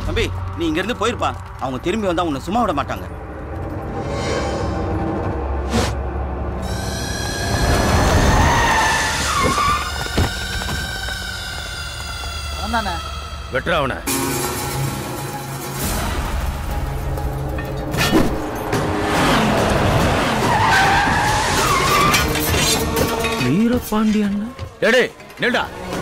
தம்பி நீ இங்க இருந்து போயிருப்பா அவங்க திரும்பி வந்தா உன்னை சும்மா விட மாட்டாங்க வந்தானே வெட்டுற அவனை வீரபாண்டியன் டேடே நில்டா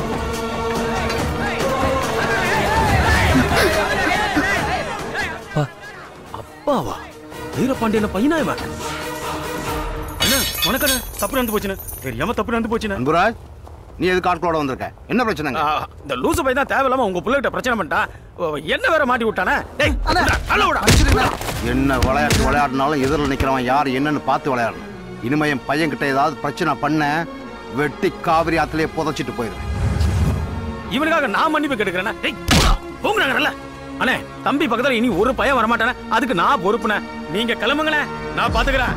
அப்பா, அப்பாவா வீரபாண்டியன் பையனா இவன் அண்ணா வணக்கண்ணே தப்பு நடந்து போச்சுண்ணே தெரியாம தப்பு நடந்து போச்சுண்ணே அன்புராஜ் நீ எதுக்கு ஆட்களோட வந்திருக்க என்ன பிரச்சனைங்க ஆ, இந்த லூசு பையன் தான் தேவையில்லாம உங்க பிள்ளைகிட்ட பிரச்சனை பண்ணிட்டான் ஓ, என்ன வேற மாட்டி விட்டானே டேய் அண்ணா விடா என்ன விளையாட்டு விளையாடினாலும் எதிரில் நிக்கிறவன் யார் என்னன்னு பார்த்து விளையாடணும் இனிமே என் பையன் கிட்ட ஏதாவது பிரச்சனை பண்ண வெட்டி காவிரி ஆத்திலே புதைச்சிட்டு போயிருவேன் இவனுக்காக நான் மன்னிப்பு கேட்டுக்கிறேன்னா டேய் போங்கறாங்க நல்ல அண்ணே தம்பி பக்கத்துல இனி ஒரு பையன் வரமாட்டானே அதுக்கு நான் பொறுப்புனே நீங்க கிளம்புங்களே நான் பாத்துக்கிறேன்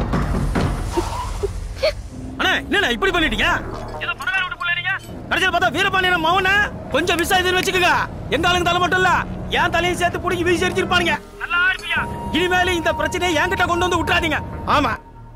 அண்ணே என்னண்ணே இப்படி பண்ணிட்டீங்க ஏதோ பணக்கார வீட்டு புள்ள நீங்க கடைசியில் பார்த்தா வீரபாண்டியன் மௌன கொஞ்சம் மிஸ் ஆயிதுன்னு வச்சுக்கோங்க எங்க ஆளுங்க தலை மட்டும் இல்ல என் தலையும் சேர்த்து பிடிக்கி வீசி அடிச்சிருப்பானுங்க நல்லா இருப்பியா இனிமேல இந்த பிரச்சனையை என்கிட்ட கொண்டு வந்து விட்டுறாதீங்க ஆமா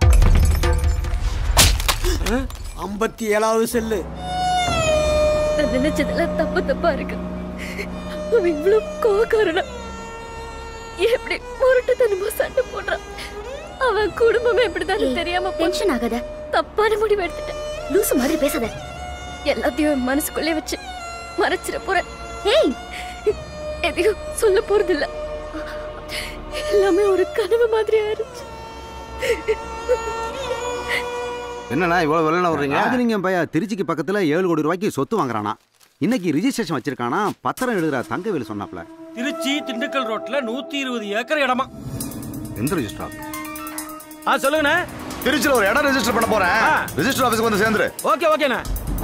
ஐம்பத்தி ஏழாவது செல்லு நான் நினைச்சதெல்லாம் தப்பு தப்பா இருக்கு அவன் இவ்வளவு கோகாரனா எப்படி முரட்டுத்தனமா சண்டை போடுறான் அவன் குடும்பமே இப்படிதான் தெரியாம டென்ஷன் ஆகாத தப்பான முடிவு எடுத்துட்டேன் லூசு மாதிரி பேசாத எல்லாத்தையும் என் மனசுக்குள்ளே வச்சு மறைச்சிட போறேன் ஏய் எதையும் சொல்ல போறது இல்ல எல்லாமே ஒரு கனவு மாதிரி ஆயிருச்சு என்னண்ணா இவ்வளவு வெள்ளன வர்றீங்க ராஜலிங்கம் பையா திருச்சிக்கு பக்கத்துல ஏழு கோடி ரூபாய்க்கு சொத்து வாங்குறானா இன்னைக்கு ரிஜிஸ்ட்ரேஷன் வச்சிருக்கானா பத்திரம் எழுதுற தங்கவேலு சொன்னாப்ல திருச்சி திண்டுக்கல் ரோட்ல நூத்தி இருபது ஏக்கர் இடமா எந்த ரெஜிஸ்டர் ஆ சொல்லுங்கண்ணே திருச்சியில் ஒரு இடம் ரெஜிஸ்டர் பண்ண போறேன் ஆ. ரெஜிஸ்டர் ஆஃபீஸ்க்கு வந்து சேர்ந்துரு ஓகே ஓகேண்ணே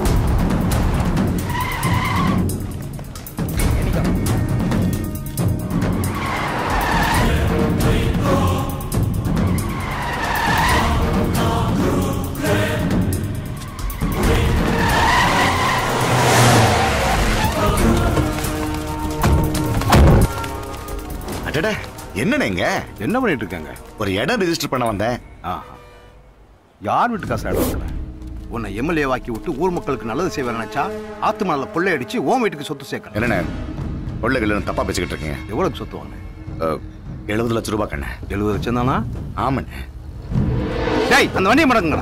அடடே என்னண்ணேங்க என்ன பண்ணிட்டு இருக்காங்க ஒரு இடம் ரெஜிஸ்டர் பண்ண வந்தேன் ஆஹா யார் வீட்டு காசு இடம் வாங்கல? உன்னை எம்எல்ஏ வாக்கி விட்டு ஊர் மக்களுக்கு நல்லது செய்வேன் நினைச்சா ஆத்து மணல கொள்ளையடிச்சு ஓன் வீட்டுக்கு சொத்து சேர்க்கணும் என்னண்ணே பிள்ளைகள் தப்பா பேசிக்கிட்டு இருக்கீங்க எவ்வளவுக்கு சொத்து வாங்கினேன் அஹ், எழுபது லட்சம் ரூபாய் கண்ணே எழுபது லட்சம் தானா ஆமாண்ணே டேய் அந்த வண்டியை மடங்குங்களா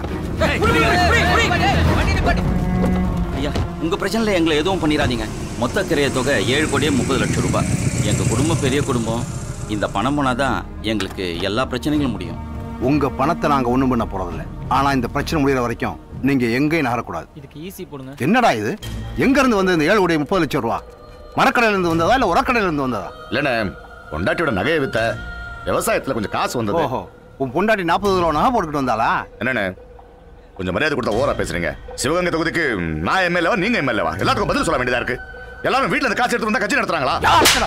ஐயா உங்க பிரச்சனையில எங்களை எதுவும் பண்ணிடாதீங்க மொத்த கிரைய தொகை ஏழு கோடியே முப்பது லட்சம் ரூபாய் எங்க குடும்பம் பெரிய குடும்பம் இந்த பணம் போனாதான் எங்களுக்கு எல்லா பிரச்சனைகளும் முடியும் உங்க பணத்தை நாங்க ஒண்ணும் பண்ண போறதில்ல ஆனா இந்த பிரச்சனை முடிகிற வரைக்கும் நீங்க எங்கேயும் நகரக்கூடாது இதுக்கு ஈஸி போடுங்க என்னடா இது எங்க இருந்து வந்தது இந்த ஏழு கோடி முப்பது லட்சம் ரூபா மரக்கடையில இருந்து வந்ததா இல்ல உரக்கடையில இருந்து வந்ததா இல்லண்ணே பொண்டாட்டியோட நகையை வித்த விவசாயத்துல கொஞ்சம் காசு வந்தது ஓஹோ உன் பொண்டாட்டி நாற்பது கிலோ நகை போட்டுக்கிட்டு வந்தாளா என்னண்ணே கொஞ்சம் மரியாதை கொடுத்தா ஓவரா பேசுறீங்க சிவகங்கை தொகுதிக்கு நான் எம்எல்ஏவா நீங்க எம்எல்ஏவா எல்லாத்துக்கும் பதில் சொல்ல வேண்டியதா இருக்கு எல்லாரும் வீட்டுல இருந்து காசு எடுத்து வந்தா கட்சி நடத்துறாங்களா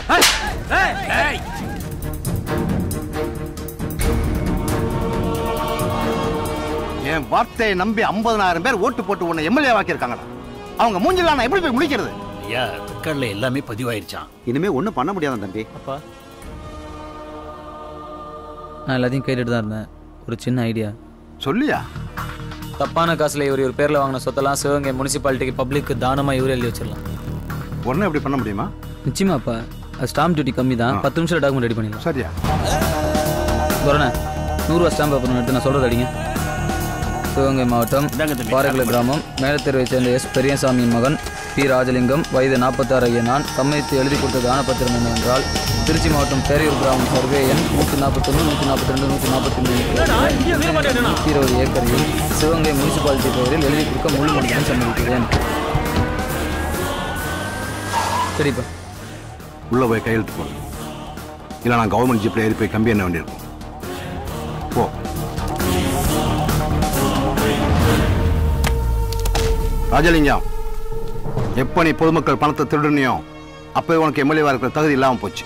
என் வார்த்தையை நம்பி ஐம்பதனாயிரம் பேர் ஓட்டு போட்டு உன்னை எம்எல்ஏ வாக்கியிருக்காங்கடா அவங்க மூஞ்சில நான் எப்படி போய் முடிக்கிறது ஐயா ரெக்கார்ட்ல எல்லாமே பதிவாயிருச்சான் இனிமே ஒண்ணும் பண்ண முடியாதான் தம்பி அப்பா நான் எல்லாத்தையும் கேட்டுட்டு தான் இருந்தேன் ஒரு சின்ன ஐடியா சொல்லியா தப்பான காசுல இவர் இவர் பேர்ல வாங்கின சொத்தெல்லாம் சிவகங்கை முனிசிபாலிட்டிக்கு பப்ளிக்கு தானமா இவரே எழுதி வச்சிடலாம் உடனே எப்படி பண்ண முடியுமா நிச்சயமாப்பா அது ஸ்டாம்ப் டியூட்டி கம்மி தான் பத்து நிமிஷம் டாக்குமெண்ட் ரெடி பண்ணிடலாம் சரியா கொரோனா நூறுரூவா ஸ்டாம்ப் பேப்பர் எடுத்து நான் சொல்றது அடிங்க சிவகங்கை மாவட்டம் பாறைக்குள கிராமம் மேலத்தெருவை சேர்ந்த எஸ் பெரியசாமியின் மகன் பி ராஜலிங்கம் வயது நாற்பத்தாறு ஐய நான் சம்மதித்து எழுதி கொடுத்த தானப்பத்திரம் என்னவென்றால் திருச்சி மாவட்டம் பேரையூர் கிராமம் சர்வே எண் நூற்றி நாற்பத்தொன்று நூற்றி நாற்பத்தி ரெண்டு நூற்றி நாற்பத்தி மூணு நூற்றி இருபது ஏக்கரையும் சிவகங்கை முனிசிபாலிட்டி பெயரில் எழுதி கொடுக்க முழு முடியும் சம்மதிக்கிறேன் சரிப்பா உள்ள போய் கையெழுத்து போடு இல்லை நான் கவர்மெண்ட் ஜீப்ல ஏறி போய் கம்பி என்ன வேண்டியிருக்கும் போ ராஜலிங்கம் எப்போ நீ பொதுமக்கள் பணத்தை திருடுனியோ அப்போ உனக்கு எம்எல்ஏவா இருக்கிற தகுதி இல்லாமல் போச்சு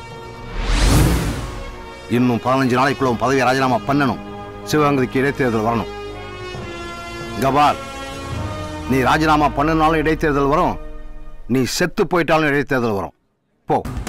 இன்னும் பதினஞ்சு நாளைக்குள்ள உன் பதவியை ராஜினாமா பண்ணணும் சிவகங்கைக்கு இடைத்தேர்தல் வரணும் கபால் நீ ராஜினாமா பண்ணினாலும் இடைத்தேர்தல் வரும் நீ செத்து போயிட்டாலும் இடைத்தேர்தல் வரும் போ